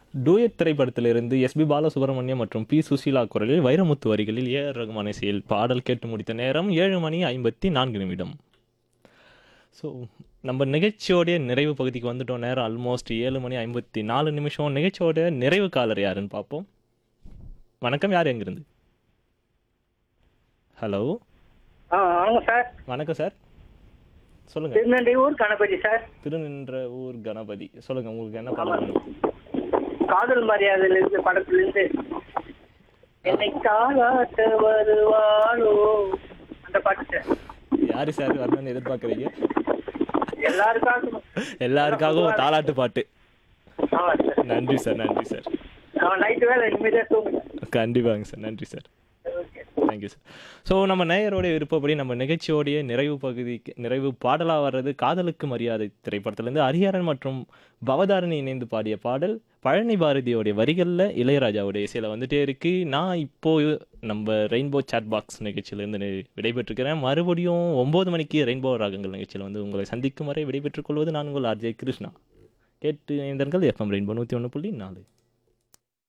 duet திரைப்படத்திலிருந்து SP Balasubramaniam மற்றும் B Susheela குரலில் வைரமுத்து வரிகளில் ஏ ஆர் ரகுமான் இசையில் பாடல் கேட்டு முடித்த நேரம் ஏழு மணி ஐம்பத்தி நான்கு நிமிடம் ஸோ நம்ம நிகழ்ச்சியோடைய நிறைவு பகுதிக்கு வந்துட்டோம் நேரம் ஆல்மோஸ்ட் ஏழு மணி ஐம்பத்தி நாலு நிமிஷம் நிகழ்ச்சியோடைய நிறைவு காலர் யாருன்னு பார்ப்போம் வணக்கம் யார் எங்கிருந்து ஹலோ ஆ வணக்கம் சார் வணக்கம் சார் சொல்லுங்க திருநெல்வேலூர் கணபதி சார் திருநின்ற ஊர் கணபதி சொல்லுங்க உங்களுக்கு என்ன பாடல் வேணும் காதல் மரியாதையிலிருந்து படத்திலிருந்து என்னை காலாட்ட வருவாளோ அந்த பாட்டு சார் யாரு சார் வரணும்னு எதிர்பார்க்குறீங்க எல்லாருக்காகவும் எல்லாருக்காகவும் தாலாட்டு பாட்டு ஆமா சார் நன்றி சார் நன்றி சார் அவன் நைட்டு வேலை இனிமேதான் தூங்குங்க கண்டிப்பாங்க சார் நன்றி sir okay thank you sir so நம்ம நேயரோடைய விருப்பப்படி நம்ம நிகழ்ச்சியோடைய நிறைவு பகுதிக்கு நிறைவு பாடலாக வர்றது காதலுக்கு மரியாதை திரைப்படத்திலேருந்து ஹரிஹரன் மற்றும் பவதாரணி இணைந்து பாடிய பாடல் பழனி பாரதியோடைய வரிகளில் இளையராஜாவுடைய இசையில் வந்துட்டே இருக்கு நான் இப்போ நம்ம ரெயின்போ சாட் பாக்ஸ் நிகழ்ச்சியிலேருந்து நி- விடைபெற்றுக்கிறேன் மறுபடியும் ஒம்பது மணிக்கு ரெயின்போ ராகங்கள் நிகழ்ச்சியில் வந்து உங்களை சந்திக்கும் வரை விடைபெற்றுக் கொள்வது நான் உங்கள் ஆர்ஜே கிருஷ்ணா கேட்டு இணைந்தர்கள் எஃப்எம் ரெயின்போ நூற்றி ஒன்று புள்ளி நாலு